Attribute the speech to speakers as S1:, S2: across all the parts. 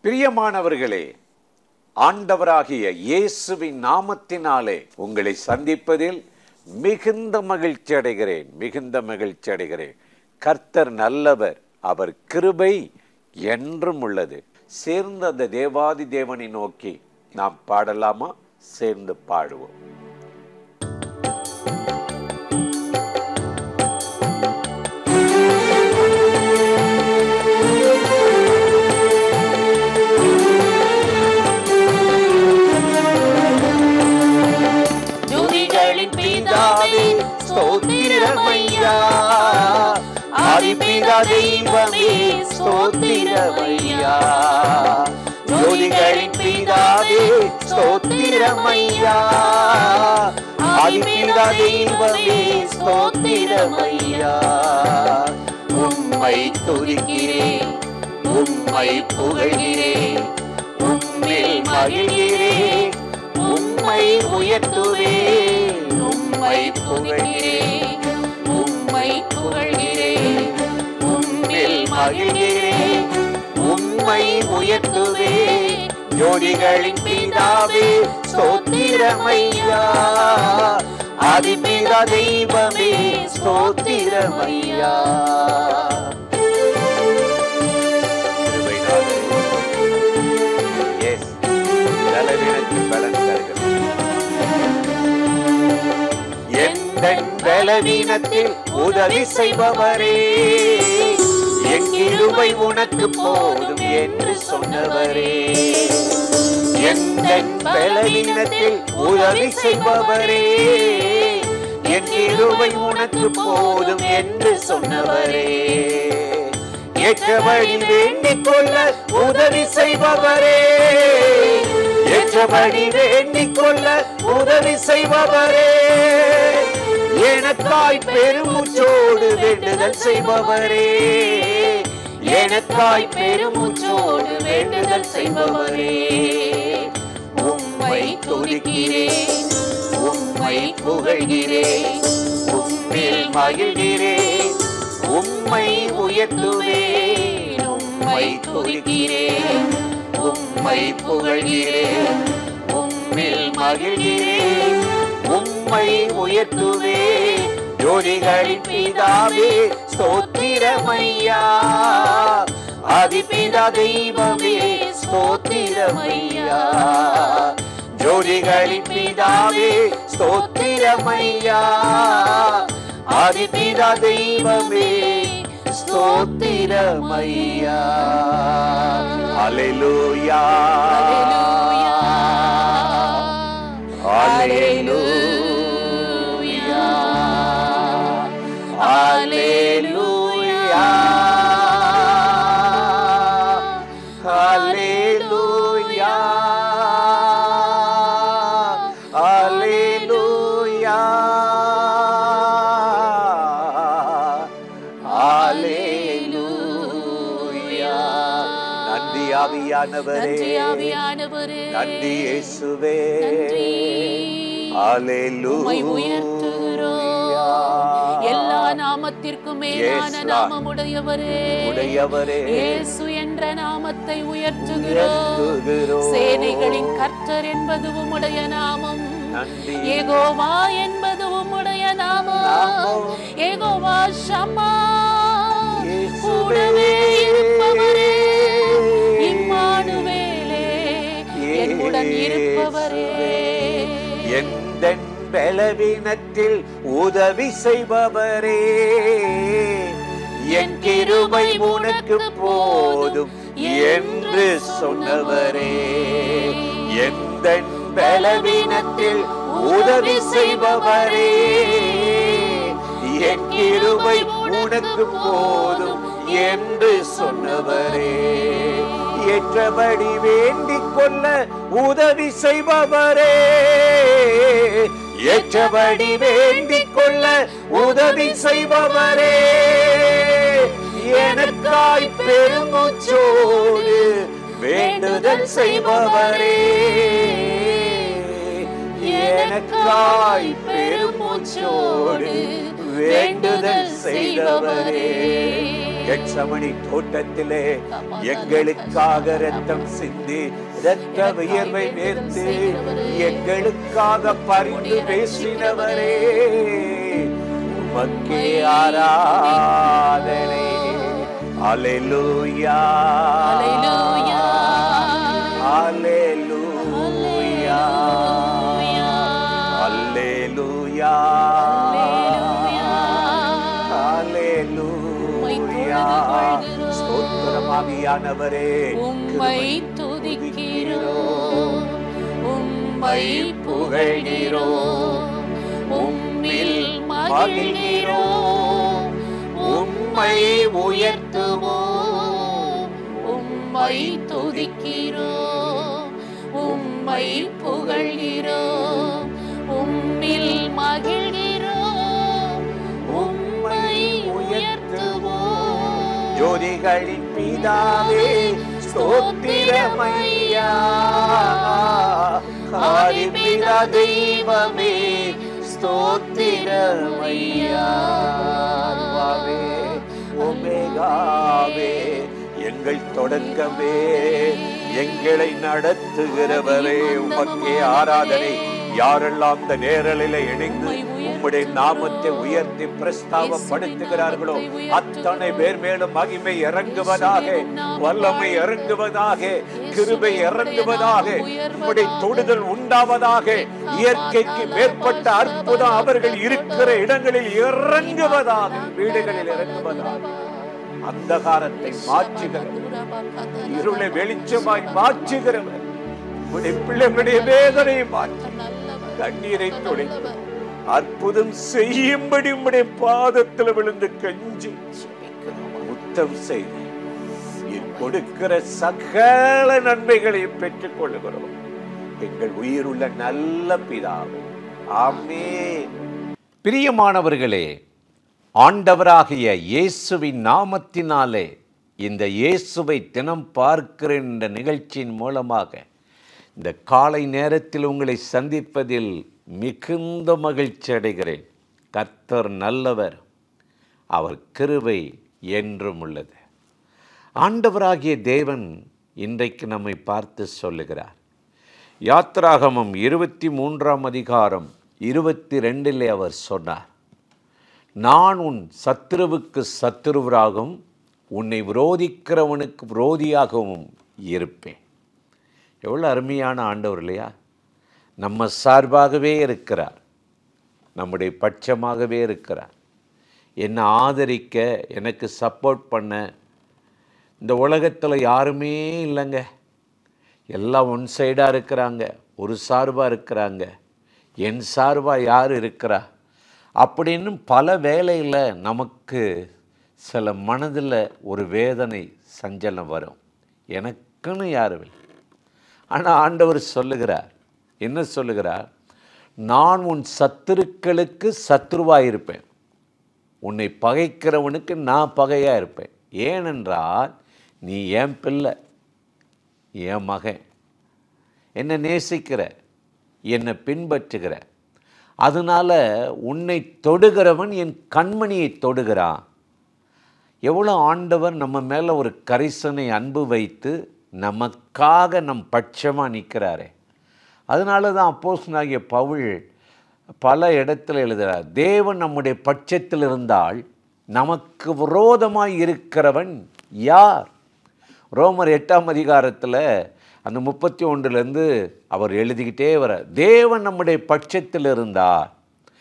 S1: பிரியமானவர்களே ஆண்டவராகிய இயேசுவின் நாமத்தினாலே உங்களை சந்திப்பதில் மிகுந்த மகிழ்ச்சி அடைகிறேன் மிகுந்த மகிழ்ச்சி அடைகிறேன் கர்த்தர் நல்லவர் அவர் கிருபை என்றும் உள்ளது சேர்ந்து அந்த தேவாதி தேவனை நோக்கி நாம் பாடலாமா சேர்ந்து பாடுவோம்
S2: ஜோதிகளின் பிதாவே ஸ்தோத்திரமையா ஆதிபிதா தெய்வமே ஸ்தோத்திரமையா ஜோதிகளின் பிதாவே ஸ்தோத்திரமையா ஆதிபிதா தெய்வமே ஸ்தோத்திரமையா உம்மை துதிக்கிறேன் உம்மை புகழ்கிறேன் உம்மில் மகிழ்கிறேன் உம்மை உயர்த்துவேன் உம்மை புகழ்கிறேன் உம்மை புகழ்கிறேன் உம்மில் மகிழ்கிறேன் உம்மை உயர்த்துவேன் ஜோதிகளின் பிதாவே ஸ்தோத்திரமையா ஆதிபிதா தெய்வமே ஸ்தோத்திரமையா
S1: Yes. பலவீனத்தில் பலன் தருகிறது
S2: எந்தன் பலவீனத்தில் உதவி செய்பவரே என் கிருபை உனக்கு போதும் என்று சொன்னவரே எந்தன் பலவீனத்தில் உதவி செய்பவரே என் கிருபை உனக்கு போதும் என்று சொன்னவரே ஏற்றபடி வேண்டிக் கொள்ள உதவி செய்பவரே ஏற்றபடி வேண்டிக் கொள்ள உதவி செய்பவரே எனக்காய் பெருமூச்சோடு வேண்டுதல் செய்பவரே எனக்காய் பெருமூச்சோடு வேண்டுதல் செய்பவரே உம்மை துதிக்கிறேன் உம்மை புகழ்கிறேன் உம்மில் மகிழ்கிறேன் உம்மை உயர்த்துவேன் உம்மை துதிக்கிறேன் உம்மை புகழ்கிறேன் உம்மில் மகிழ்கிறேன் உம்மை உயர்த்துவேன் ஜோதிகளின் பிதாவே ஸ்தோத்திரமையா ஆதிபிதா தெய்வமே ஸ்தோத்திரமையா ஜோதிகளின் பிதாவே ஸ்தோத்திரமையா ஆதிபிதா தெய்வமே ஸ்தோத்திரமையா
S1: Hallelujah.
S2: Hallelujah. Hallelujah. Hallelujah.
S1: நன்றி ஆவியானவரே
S3: நன்றி ஆவியானவரே
S1: நன்றி இயேசுவே
S3: நன்றி. உம்மை உயர்த்துகிறோம் எல்லா நாமத்திற்கும் மேலான
S1: Yes, Lord.
S3: நாமமுடையவரே
S1: உடையவரே
S3: இயேசு என்ற நாமத்தை உயர்த்துகிறோம்
S1: உயர்த்துகிறோம்.
S3: சேனைகளின் கர்த்தர் என்பது உம்முடைய நாமம்
S1: நன்றி
S3: ஏகோவா என்பது உம்முடைய நாமம்
S1: நாமம்.
S3: ஏகோவா ஷம்மா
S1: இயேசுவே.
S3: கூடவே இருப்பவரே இம்மானுவேலே என்னுடன் இருப்பவரே
S1: எந்தன் பலவீனத்தில் உதவி செய்பவரே என் கிருபை உனக்கு போதும் என்று சொன்னவரே எந்தன் பலவீனத்தில் உதவி செய்பவரே என் கிருபை உனக்கு போதும் என்று சொன்னவரே ஏற்றபடி வேண்டிக் கொள்ள உதவி செய்பவரே ஏற்றபடி வேண்டிக் கொள்ள உதவி செய்பவரே எனக்காய் பெருமூச்சோடு வேண்டுதல் செய்பவரே எனக்காய் பெருமூச்சோடு வேண்டுதல் செய்தவரே எட்சமணி தோட்டத்திலே எங்களுக்காக ரத்தம் சிந்தி ரத்த வியர்வை வேர்த்து எங்களுக்காக பரிந்து பேசினவரே உமக்கே ஆராதனை அலையூயா
S3: Hallelujah.
S1: அலையூயா
S3: Hallelujah.
S1: அல்லேலூயா அல்லேலூயா
S3: கொள்கிறோம்.
S1: ஸ்தோத்திரமாவியானவரே
S3: உம்மை துதிக்கிறோம் உம்மை புகழ்கிறோம் உம்மில் மகிழ்கிறோம் உம்மை உயர்த்துவோம் உம்மை துதிக்கிறோம் உம்மை புகழ்கிறோம் உம்மில் மகிழ்கிறோம் உம்மை உயர்த்துவோம்
S1: ஜோதிகளின் பிதாவே ஸ்தோத்திரமையா ஆதிபிதா தெய்வமே ஸ்தோத்திரமையா அல்பாவே, ஒமேகாவே எங்கள் தொடக்கமே எங்களை நடத்துகிறவரே உமக்கே ஆராதனை யாரெல்லாம் இந்த நேரலில் இணைந்து உம்முடைய நாமத்தை உயர்த்தி பிரஸ்தாபப்படுத்துகிறார்களோ அத்தனை பேர் மேலும் மகிமை இறங்குவதாக வல்லமை இறங்குவதாக கிருபை இறங்குவதாக உம்முடைய தொடுதல் உண்டாவதாக இயற்கைக்கு மேற்பட்ட அற்புதம் அவர்கள் இருக்கிற இடங்களில் இறங்குவதாக வீடுகளில் இறங்குவதாக அந்தகாரத்தை மாற்றுகிறவர் இருளை வெளிச்சமாய் மாற்றுகிறவர் உம்முடைய பிள்ளைகளுடைய வேதனையை மாற்றி கண்ணீரை துடைத்து அற்புதம் செய்யும்படி உம்முடைய பாதத்தில் விழுந்து கஞ்சி முத்தம் செய்து நீர் கொடுக்கிற சகல நன்மைகளையும் பெற்றுக் கொள்ளுகிறோம் எங்கள் உயிருள்ள நல்ல பிதாவே ஆமென் பிரியமானவர்களே ஆண்டவராகிய இயேசுவின் நாமத்தினாலே இந்த இயேசுவை தினம் பார்க்கிற இந்த நிகழ்ச்சியின் மூலமாக இந்த காலை நேரத்தில் உங்களை சந்திப்பதில் மிகுந்த மகிழ்ச்சி அடைகிறேன் கர்த்தர் நல்லவர் அவர் கிருபை என்றும் உள்ளது ஆண்டவராகிய தேவன் இன்றைக்கு நம்மை பார்த்து சொல்லுகிறார் யாத்ராகமம் இருபத்தி மூன்றாம் அதிகாரம் இருபத்தி ரெண்டிலே அவர் சொன்னார் நான் உன் சத்துருவுக்கு சத்துருவராகவும் உன்னை விரோதிக்கிறவனுக்கு விரோதியாகவும் இருப்பேன் எவ்வளோ அருமையான ஆண்டவர் இல்லையா நம்ம சார்பாகவே இருக்கிறார் நம்முடைய பட்சமாகவே இருக்கிறார் என்னை ஆதரிக்க எனக்கு சப்போர்ட் பண்ண இந்த உலகத்தில் யாருமே இல்லைங்க எல்லாம் ஒன் சைடாக இருக்கிறாங்க ஒரு சார்பாக இருக்கிறாங்க என் சார்பாக யார் இருக்கிறா அப்படின்னு பல வேலையில் நமக்கு சில மனதில் ஒரு வேதனை சஞ்சலம் வரும் எனக்குன்னு யாரும் இல்லை ஆனால் ஆண்டவர் சொல்லுகிறார் என்ன சொல்லுகிறார் நான் உன் சத்துருக்களுக்கு சத்ருவாக இருப்பேன் உன்னை பகைக்கிறவனுக்கு நான் பகையாக இருப்பேன் ஏனென்றால் நீ என் பிள்ளை என் மகன் என்னை நேசிக்கிற என்னை பின்பற்றுகிற அதனால உன்னை தொடுகிறவன் என் கண்மணியை தொடுகிறான் எவ்வளோ ஆண்டவர் நம்ம மேலே ஒரு கரிசனை அன்பு வைத்து நமக்காக நம் பட்சமாக நிற்கிறாரே அதனால தான் அப்போஸ்தலனாகிய பவுல் பல இடத்துல எழுதுகிறார் தேவன் நம்முடைய பட்சத்தில் இருந்தால் நமக்கு விரோதமாய் இருக்கிறவன் யார் ரோமர் எட்டாம் அதிகாரத்தில் அந்த முப்பத்தி ஒன்றுலேருந்து அவர் எழுதிக்கிட்டே வர தேவன் நம்முடைய பட்சத்தில் இருந்தார்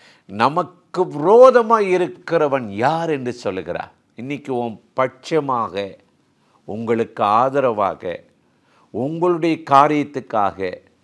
S1: நமக்கு விரோதமாய் இருக்கிறவன் யார் என்று சொல்லுகிறார் இன்னைக்கு உன் பட்சமாக உங்களுக்கு ஆதரவாக உங்களுடைய காரியத்துக்காக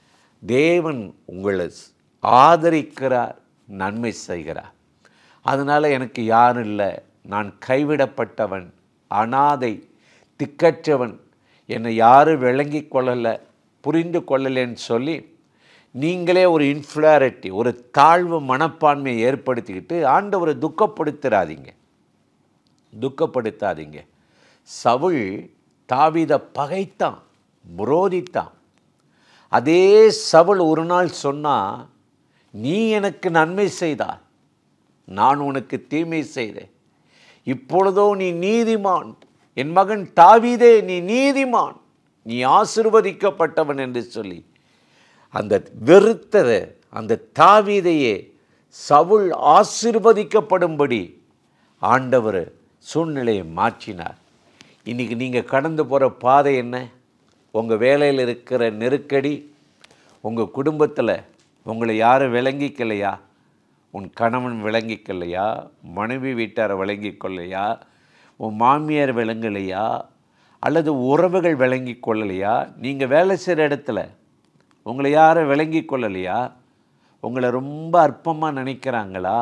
S1: தேவன் உங்களை ஆதரிக்கிறார் நன்மை செய்கிறார் அதனால் எனக்கு யாரும் இல்லை நான் கைவிடப்பட்டவன் அனாதை திக்கற்றவன் என்னை யாரும் விளங்கி கொள்ளலை புரிந்து கொள்ளலைன்னு சொல்லி நீங்களே ஒரு இன்ஃப்ளாரிட்டி ஒரு தாழ்வு மனப்பான்மையை ஏற்படுத்திக்கிட்டு ஆண்டவரை துக்கப்படுத்துறாதீங்க துக்கப்படுத்தாதீங்க சவுல் தாவீதை பகைத்தான் புரோதித்தான் அதே சவுல் ஒரு நாள் சொன்னா நீ எனக்கு நன்மை செய்தாய் நான் உனக்கு தீமை செய்தேன் இப்பொழுதோ நீ நீதிமான் என் மகன் தாவீதே நீ நீதிமான் நீ ஆசிர்வதிக்கப்பட்டவன் என்று சொல்லி அந்த வெறுத்தத அந்த தாவீதையே சவுல் ஆசிர்வதிக்கப்படும்படி ஆண்டவர் சூழ்நிலையை மாற்றினார் இன்னைக்கு நீங்கள் கடந்து போகிற பாதை என்ன உங்கள் வேலையில் இருக்கிற நெருக்கடி உங்கள் குடும்பத்தில் உங்களை யாரும் விளங்கிக்கலையா உன் கணவன் விளங்கிக்கலையா மனைவி வீட்டாரை விளங்கிக் கொள்ளையா உன் மாமியார் விளங்கலையா அல்லது உறவுகள் விளங்கி கொள்ளலையா நீங்கள் வேலை செய்கிற இடத்துல உங்களை யாரும் விளங்கி கொள்ளலையா உங்களை ரொம்ப அற்பமாக நினைக்கிறாங்களா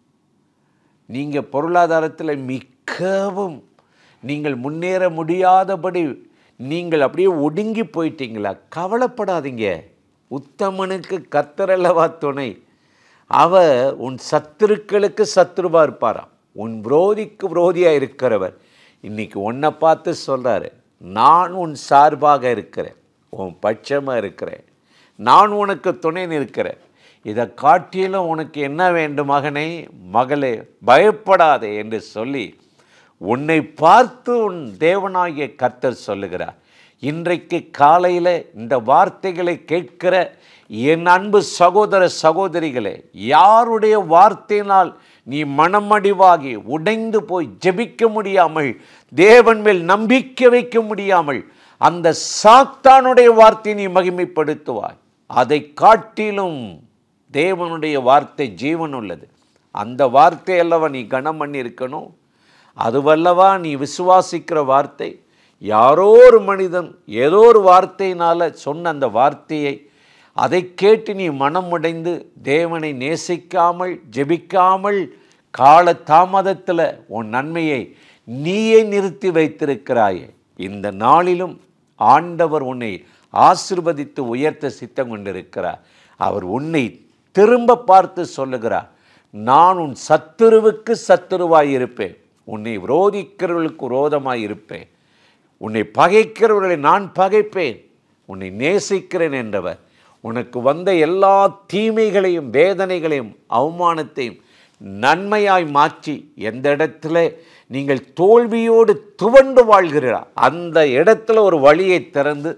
S1: நீங்கள் பொருளாதாரத்தில் மிகவும் நீங்கள் முன்னேற முடியாதபடி நீங்கள் அப்படியே ஒடுங்கி போயிட்டீங்களா கவலைப்படாதீங்க உத்தமனுக்கு கத்தரல்லவா துணை அவ உன் சத்துருக்களுக்கு சத்துருவா இருப்பாராம் உன் விரோதிக்கு விரோதியாக இருக்கிறவர் இன்னைக்கு உன்னை பார்த்து சொல்கிறாரு நான் உன் சார்பாக இருக்கிறேன் உன் பட்சமாக இருக்கிறேன் நான் உனக்கு துணை நிற்கிறேன் இதை காட்டிலும் உனக்கு என்ன வேண்டும் மகனே மகளே பயப்படாதே என்று சொல்லி உன்னை பார்த்து உன் தேவனாகிய கர்த்தர் சொல்லுகிறார் இன்றைக்கு காலையில் இந்த வார்த்தைகளை கேட்கிற என் அன்பு சகோதர சகோதரிகளே யாருடைய வார்த்தையினால் நீ மனமடிவாகி உடைந்து போய் ஜெபிக்க முடியாமல் தேவன் மேல் நம்பிக்கை வைக்க முடியாமல் அந்த சாத்தானுடைய வார்த்தை நீ மகிமைப்படுத்துவாய் அதை காட்டிலும் தேவனுடைய வார்த்தை ஜீவன் உள்ளது அந்த வார்த்தை அல்லவா நீ கனம் பண்ணி இருக்கணும் அதுவல்லவா நீ விசுவாசிக்கிற வார்த்தை யாரோ ஒரு மனிதன் ஏதோ ஒரு வார்த்தையினால் சொன்ன அந்த வார்த்தையை அதை கேட்டு நீ மனம் உடைந்து தேவனை நேசிக்காமல் ஜெபிக்காமல் கால தாமதத்தில் உன் நன்மையை நீயே நிறுத்தி வைத்திருக்கிறாயே இந்த நாளிலும் ஆண்டவர் உன்னை ஆசிர்வதித்து உயர்த்த சித்தம் கொண்டிருக்கிறார் அவர் உன்னை திரும்ப பார்த்து சொல்லுகிறார் நான் உன் சத்துருவுக்கு சத்துருவாய் இருப்பேன் உன்னை விரோதிக்கிறவர்களுக்கு விரோதமாய் இருப்பேன் உன்னை பகைக்கிறவர்களை நான் பகைப்பேன் உன்னை நேசிக்கிறேன் என்றவர் உனக்கு வந்த எல்லா தீமைகளையும் வேதனைகளையும் அவமானத்தையும் நன்மையாய் மாற்றி எந்த இடத்துல நீங்கள் தோல்வியோடு துவண்டு வாழ்கிறீர்களா அந்த இடத்துல ஒரு வழியை திறந்து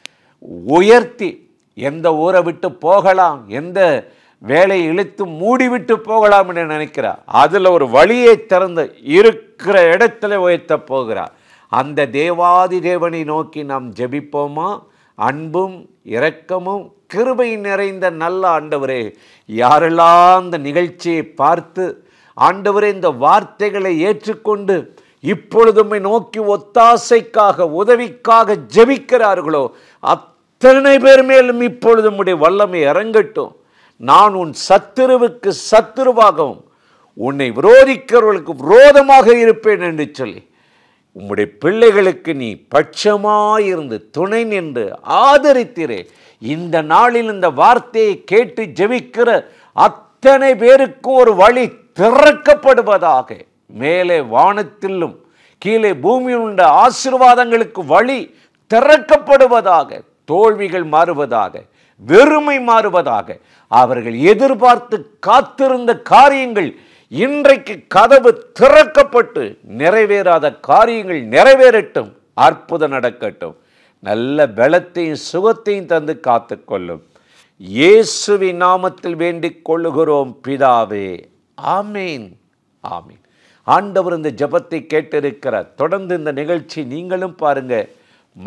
S1: உயர்த்தி எந்த ஊரை விட்டு போகலாம் எந்த வேலையை இழுத்து மூடிவிட்டு போகலாம் என்று நினைக்கிறார் அதில் ஒரு வழியை திறந்து இருக்கிற இடத்துல உயர்த்த போகிறார் அந்த தேவாதி தேவனை நோக்கி நாம் ஜெபிப்போமா அன்பும் இரக்கமும் கிருபை நிறைந்த நல்ல ஆண்டவரே யாரெல்லாம் அந்த நிகழ்ச்சியை பார்த்து ஆண்டவரே இந்த வார்த்தைகளை ஏற்றுக்கொண்டு இப்பொழுதுமை நோக்கி ஒத்தாசைக்காக உதவிக்காக ஜெபிக்கிறார்களோ அத்தனை பேர் மேலும் இப்பொழுது உடைய வல்லமை இறங்கட்டும் நான் உன் சத்துருவுக்கு சத்துருவாகவும் உன்னை விரோதிக்கிறவர்களுக்கு விரோதமாக இருப்பேன் என்று சொல்லி உம்முடைய பிள்ளைகளுக்கு நீ பட்சமாயிருந்து துணை நின்று ஆதரித்திரே இந்த நாளில் இந்த வார்த்தையை கேட்டு ஜெபிக்கிற அத்தனை பேருக்கும் ஒரு வழி திறக்கப்படுவதாக மேலே வானத்திலும் கீழே பூமியில் உள்ள ஆசீர்வாதங்களுக்கு வழி திறக்கப்படுவதாக தோல்விகள் மாறுவதாக வெறுமை மாறுவதாக அவர்கள் எதிர்பார்த்து காத்திருந்த காரியங்கள் இன்றைக்கு கதவு திறக்கப்பட்டு நிறைவேறாத காரியங்கள் நிறைவேறட்டும் அற்புதம் நடக்கட்டும் நல்ல பலத்தையும் சுகத்தையும் தந்து காத்துக்கொள்ளும் இயேசுவின் நாமத்தில் வேண்டிக் கொள்ளுகிறோம் பிதாவே ஆமேன் ஆமீன் ஆண்டவர் இந்த ஜெபத்தை கேட்டிருக்கிறார் தொடர்ந்து இந்த நிகழ்ச்சி நீங்களும் பாருங்க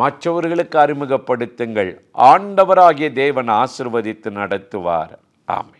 S1: மற்றவர்களுக்கு அறிமுகப்படுத்துங்கள் ஆண்டவராகிய தேவன் ஆசிர்வதித்து நடத்துவார் ஆமென்